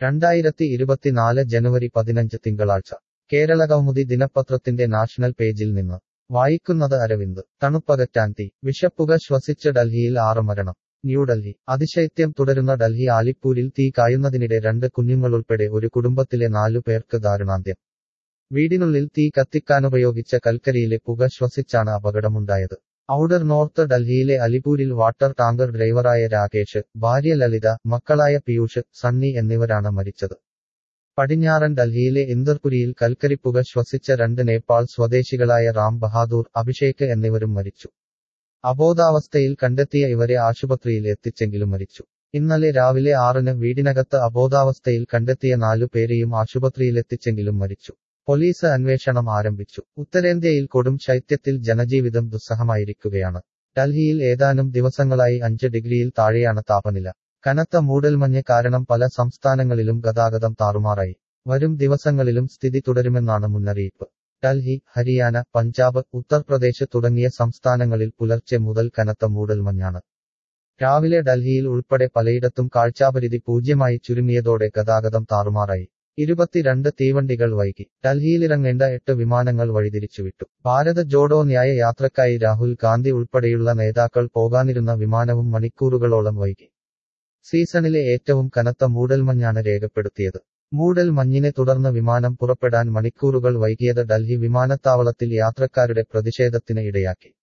രണ്ടായിരത്തി ഇരുപത്തിനാല് ജനുവരി പതിനഞ്ച് തിങ്കളാഴ്ച കേരളകൗമുദി ദിനപത്രത്തിന്റെ നാഷണൽ പേജിൽ നിന്ന് വായിക്കുന്നത് അരവിന്ദ് തണുപ്പകറ്റാൻ തീ വിഷപ്പുക ശ്വസിച്ച് ഡൽഹിയിൽ ആറ് മരണം ന്യൂഡൽഹി അതിശൈത്യം തുടരുന്ന ഡൽഹി ആലിപ്പൂരിൽ തീ കായുന്നതിനിടെ രണ്ട് കുഞ്ഞുങ്ങളുൾപ്പെടെ ഒരു കുടുംബത്തിലെ നാലു പേർക്ക് ദാരുണാന്ത്യം വീടിനുള്ളിൽ തീ കത്തിക്കാനുപയോഗിച്ച കൽക്കരിയിലെ പുക ശ്വസിച്ചാണ് അപകടമുണ്ടായത് ഔഡർ നോർത്ത് ഡൽഹിയിലെ അലിപൂരിൽ വാട്ടർ ടാങ്കർ ഡ്രൈവറായ രാകേഷ് ഭാര്യ ലളിത മക്കളായ പീയൂഷ് സണ്ണി എന്നിവരാണ് മരിച്ചത് പടിഞ്ഞാറൻ ഡൽഹിയിലെ ഇന്ദർപുരിയിൽ കൽക്കരിപ്പുക ശ്വസിച്ച രണ്ട് നേപ്പാൾ സ്വദേശികളായ റാം ബഹാദൂർ അഭിഷേക് എന്നിവരും മരിച്ചു അബോധാവസ്ഥയിൽ കണ്ടെത്തിയ ഇവരെ ആശുപത്രിയിൽ എത്തിച്ചെങ്കിലും മരിച്ചു ഇന്നലെ രാവിലെ ആറിന് വീടിനകത്ത് അബോധാവസ്ഥയിൽ കണ്ടെത്തിയ നാലു പേരെയും ആശുപത്രിയിലെത്തിച്ചെങ്കിലും മരിച്ചു പോലീസ് അന്വേഷണം ആരംഭിച്ചു ഉത്തരേന്ത്യയിൽ കൊടും ശൈത്യത്തിൽ ജനജീവിതം ദുസ്സഹമായിരിക്കുകയാണ് ഡൽഹിയിൽ ഏതാനും ദിവസങ്ങളായി അഞ്ച് ഡിഗ്രിയിൽ താഴെയാണ് താപനില കനത്ത മൂടൽമഞ്ഞ് കാരണം പല സംസ്ഥാനങ്ങളിലും ഗതാഗതം താറുമാറായി വരും ദിവസങ്ങളിലും സ്ഥിതി തുടരുമെന്നാണ് മുന്നറിയിപ്പ് ഡൽഹി ഹരിയാന പഞ്ചാബ് ഉത്തർപ്രദേശ് തുടങ്ങിയ സംസ്ഥാനങ്ങളിൽ പുലർച്ചെ മുതൽ കനത്ത മൂടൽമഞ്ഞാണ് രാവിലെ ഡൽഹിയിൽ ഉൾപ്പെടെ പലയിടത്തും കാഴ്ചാപരിധി പൂജ്യമായി ചുരുങ്ങിയതോടെ ഗതാഗതം താറുമാറായി ഇരുപത്തിരണ്ട് തീവണ്ടികൾ വൈകി ഡൽഹിയിലിറങ്ങേണ്ട എട്ട് വിമാനങ്ങൾ വഴിതിരിച്ചുവിട്ടു ഭാരത് ജോഡോ ന്യായ യാത്രക്കായി രാഹുൽ ഗാന്ധി ഉൾപ്പെടെയുള്ള നേതാക്കൾ പോകാനിരുന്ന വിമാനവും മണിക്കൂറുകളോളം വൈകി സീസണിലെ ഏറ്റവും കനത്ത മൂടൽമഞ്ഞാണ് രേഖപ്പെടുത്തിയത് മൂടൽ മഞ്ഞിനെ തുടർന്ന് വിമാനം പുറപ്പെടാൻ മണിക്കൂറുകൾ വൈകിയത് ഡൽഹി വിമാനത്താവളത്തിൽ യാത്രക്കാരുടെ പ്രതിഷേധത്തിന് ഇടയാക്കി